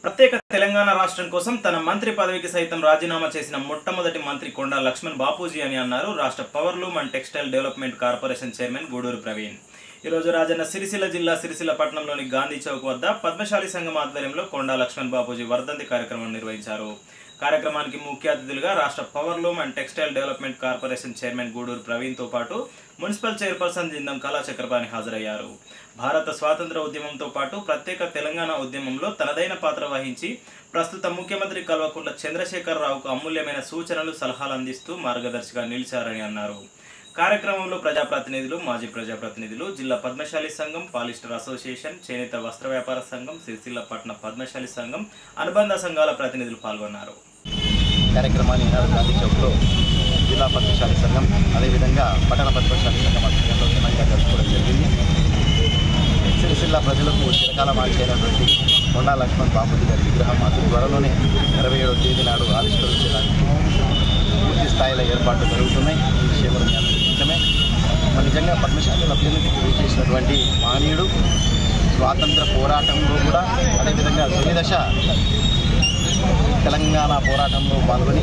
ప్రత్యేక తెలంగాణ రాష్ట్రం కోసం తన మంత్రి పదవికి సైతం రాజీనామా చేసిన మొట్టమొదటి మంత్రి కొండా లక్ష్మణ్ బాపూజీ అని అన్నారు రాష్ట్ర powerloom and textile development corporation chairman Guduru Praveen ఈరోజు రాజన్న సిరిసిల్ల జిల్లా సిరిసిల్ల పట్టణంలోని గాంధీ చౌక్ వద్ద పద్మశాలి సంఘం ఆధ్వర్యంలో కొండా లక్ష్మణ్ బాపూజీ వర్ధంతి కార్యక్రమం నిర్వహించారు కార్యక్రమానికి ముఖ్య అతిథులుగా రాష్ట్ర powerloom and textile development corporation chairman Guduru ప్రవీణ్తో పాటు మున్సిపల్ చైర్పర్సన్ జిందం కళా చక్రపాణి హాజరయ్యారు భారత స్వాతంత్ర ఉద్యమంతో పాటు ప్రత్యేక తెలంగాణ ఉద్యమంలో తనదైన పాత్ర వహించి ప్రస్తుత ముఖ్యమంత్రి కల్వకుంట్ల చంద్రశేఖరరావుకు అమూల్యమైన సూచనలు సలహాలు అందిస్తూ మార్గదర్శిగా నిలిచారని అన్నారు కార్యక్రమంలో ప్రజాప్రతినిధులు మాజీ ప్రజాప్రతినిధులు జిల్లా పద్మశాలి సంఘం పాలిస్టర్ అసోసియేషన్ చేనేత వస్త్ర వ్యాపార సంఘం సిరిసిల్ల పట్టణ పద్మశాలి సంఘం అనుబంధ సంఘాల ప్రతినిధులు పాల్గొన్నారు కార్యక్రమాన్ని ఈనాడు గాంధీ చౌక్లో జిల్లా పద్మశాలి సంఘం అదేవిధంగా పట్టణ పద్మశాలి సంఘం ఆధ్వర్యంలో ఘనంగా జరుపుకోవడం జరిగింది సిరిసిల్ల ప్రజలకు చిరకాలం ఆచైనటువంటి కొండా లక్ష్మణ్ బాపూజీ గారి విగ్రహం అతి త్వరలోనే ఇరవై ఏడవ తేదీ నాడు ఆవిష్కరించడానికి పూర్తి స్థాయిలో ఏర్పాట్లు జరుగుతున్నాయి ఈ విషయంలో మీ అందరికీ ఇష్టమే మరి నిజంగా పద్మశాలి అభ్యున్నతికి చేసినటువంటి మహనీయుడు స్వాతంత్ర పోరాటంలో కూడా అదేవిధంగా తొలి దశ తెలంగాణ పోరాటంలో పాల్గొని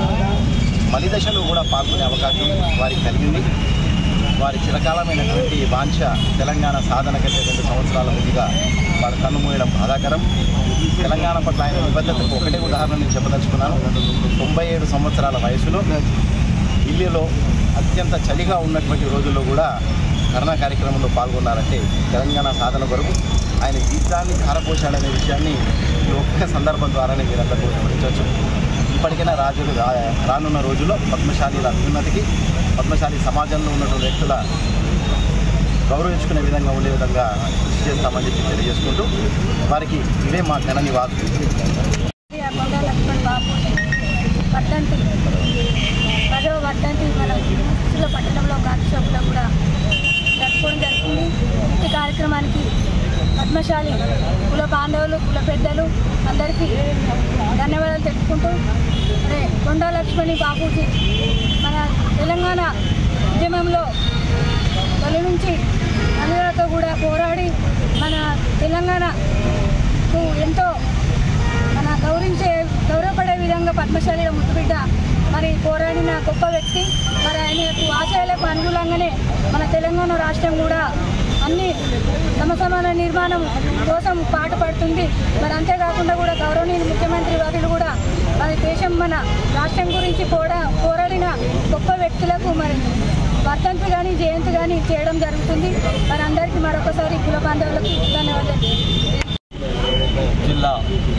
మలిదశలో కూడా పాల్గొనే అవకాశం వారికి కలిగింది వారి చిరకాలమైనటువంటి వాంఛ తెలంగాణ సాధన కంటే రెండు సంవత్సరాల ముందుగా వారు కన్నుమూయడం బాధాకరం తెలంగాణ పట్ల ఆయన నిబద్ధతకు ఒకటే ఉదాహరణ నేను చెప్పదలుచుకున్నాను తొంభై ఏడు సంవత్సరాల వయసులో ఢిల్లీలో అత్యంత చలిగా ఉన్నటువంటి రోజుల్లో కూడా ధర్నా కార్యక్రమంలో పాల్గొన్నారంటే తెలంగాణ సాధన కొరకు ఆయన జీవితాన్ని ధారపోశాడనే విషయాన్ని ఈ ఒక్క సందర్భం ద్వారానే మీరందరూ కూడా గమనించవచ్చు ఇప్పటికైనా రాజులు రా రానున్న రోజుల్లో పద్మశాలీల అభ్యున్నతికి పద్మశాలి సమాజంలో ఉన్నటువంటి వ్యక్తుల గౌరవించుకునే విధంగా ఉండే విధంగా కృషి చేస్తామని చెప్పి తెలియజేసుకుంటూ వారికి ఇవే మా ఘన నివాళులు కొండ లక్ష్మణ్ బాబు వర్ధంతి పదవ వర్ధంతి మన సిరిసిల్ల పట్టణంలో గాంధీ చౌక్లో కూడా జరుపుకోవడం జరుగుతుంది ఈ కార్యక్రమానికి పద్మశాలి కుల బాంధవులు కుల పెద్దలు అందరికీ ధన్యవాదాలు తెలుపుకుంటూ అదే కొండా లక్ష్మణి బాబూజీ మన తెలంగాణ ఉద్యమంలో తొలి నుంచి అందరితో కూడా పోరాడి మన తెలంగాణకు ఎంతో మన గౌరవించే గౌరవపడే విధంగా పద్మశాలిలో ముద్దుబిడ్డ మరి పోరాడిన గొప్ప వ్యక్తి మరి ఆయనకు ఆశయాలకు అనుకూలంగానే మన తెలంగాణ రాష్ట్రం కూడా అన్ని సమసమాన నిర్మాణం కోసం పాటుపడుతుంది మరి అంతేకాకుండా కూడా గౌరవనీయ ముఖ్యమంత్రి వారిలు కూడా మరి దేశం మన రాష్ట్రం గురించి పోరా పోరాడిన గొప్ప వ్యక్తులకు మరి వర్ధంతి కానీ జయంతి కానీ చేయడం జరుగుతుంది మరి అందరికీ మరొకసారి కుల బాంధవులకు ధన్యవాదాలు జిల్లా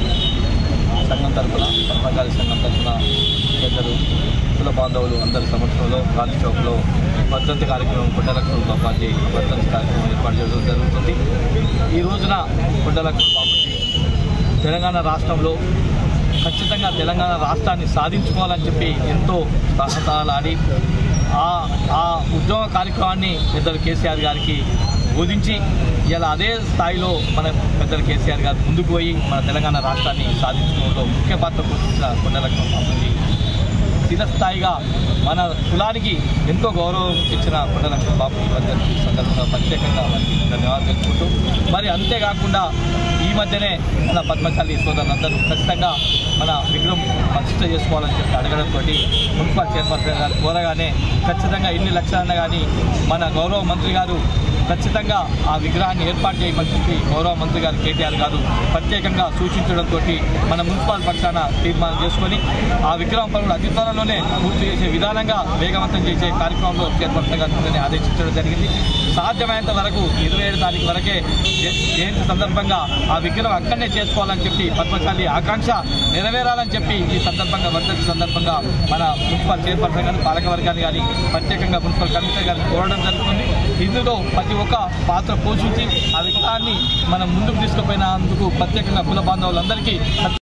సంఘం తరఫున పద్మశాలి సంఘం తరఫున పెద్దలు కుల బాంధవులు అందరి సమక్షంలో గాంధీ చౌక్లో వర్ధంతి కార్యక్రమం కొండలక్ష్మణ బాబాజీ వర్ధంతి కార్యక్రమం ఏర్పాటు చేయడం జరుగుతుంది ఈ రోజున కొండలక్ష్మణ బాబాజీ తెలంగాణ రాష్ట్రంలో ఖచ్చితంగా తెలంగాణ రాష్ట్రాన్ని సాధించుకోవాలని చెప్పి ఎంతో తహతలాడి ఆ ఆ ఉద్యోగ కార్యక్రమాన్ని పెద్దలు కేసీఆర్ గారికి బోధించి ఇలా అదే స్థాయిలో మన పెద్దలు కేసీఆర్ గారు ముందుకు పోయి మన తెలంగాణ రాష్ట్రాన్ని సాధించుకోవడంలో ముఖ్య పాత్ర పోషించిన కొండలక్ష్మణ బాబుజీ స్థిరస్థాయిగా మన కులానికి ఎంతో గౌరవం ఇచ్చిన కొండలక్ష్మణ బాబు వర్ధంతి సందర్భంగా ప్రత్యేకంగా వారికి ధన్యవాదాలు తెలుపుకుంటూ మరి అంతేకాకుండా ఈ మధ్యనే మన పద్మశాలి సోదరులందరూ ఖచ్చితంగా మన విగ్రహం ప్రతిష్ట చేసుకోవాలని చెప్పి అడగడంతో మున్సిపల్ చైర్పర్సన్ గారు కోరగానే ఖచ్చితంగా ఎన్ని లక్షలన్నా కానీ మన గౌరవ మంత్రి గారు ఖచ్చితంగా ఆ విగ్రహాన్ని ఏర్పాటు చేయమని చెప్పి గౌరవ మంత్రి గారు కేటీఆర్ గారు ప్రత్యేకంగా సూచించడంతో మన మున్సిపల్ పక్షాన తీర్మానం చేసుకొని ఆ విగ్రహం పనులు అతి త్వరలోనే పూర్తి చేసే విధానంగా వేగవంతం చేసే కార్యక్రమంలో చైర్పర్సన్ గారిని ఆదేశించడం జరిగింది సాధ్యమైనంత వరకు ఇరవై ఏడు తారీఖు వరకే జ- జయంతి సందర్భంగా ఆ విగ్రహం అక్కడనే చేసుకోవాలని చెప్పి పద్మశాలి ఆకాంక్ష నెరవేరాలని చెప్పి ఈ సందర్భంగా వర్ధంతి సందర్భంగా మన మున్సిపల్ చైర్పర్సన్ గారిని పాలకవర్గాన్ని కానీ ప్రత్యేకంగా మున్సిపల్ కమిషనర్ గారిని కోరడం జరుగుతుంది ఇందులో ప్రతి ఒక్క పాత్ర పోషించి ఆ విగ్రహాన్ని మనం ముందుకు తీసుకుపోయినందుకు ప్రత్యేకంగా కుల బాంధవులందరికీ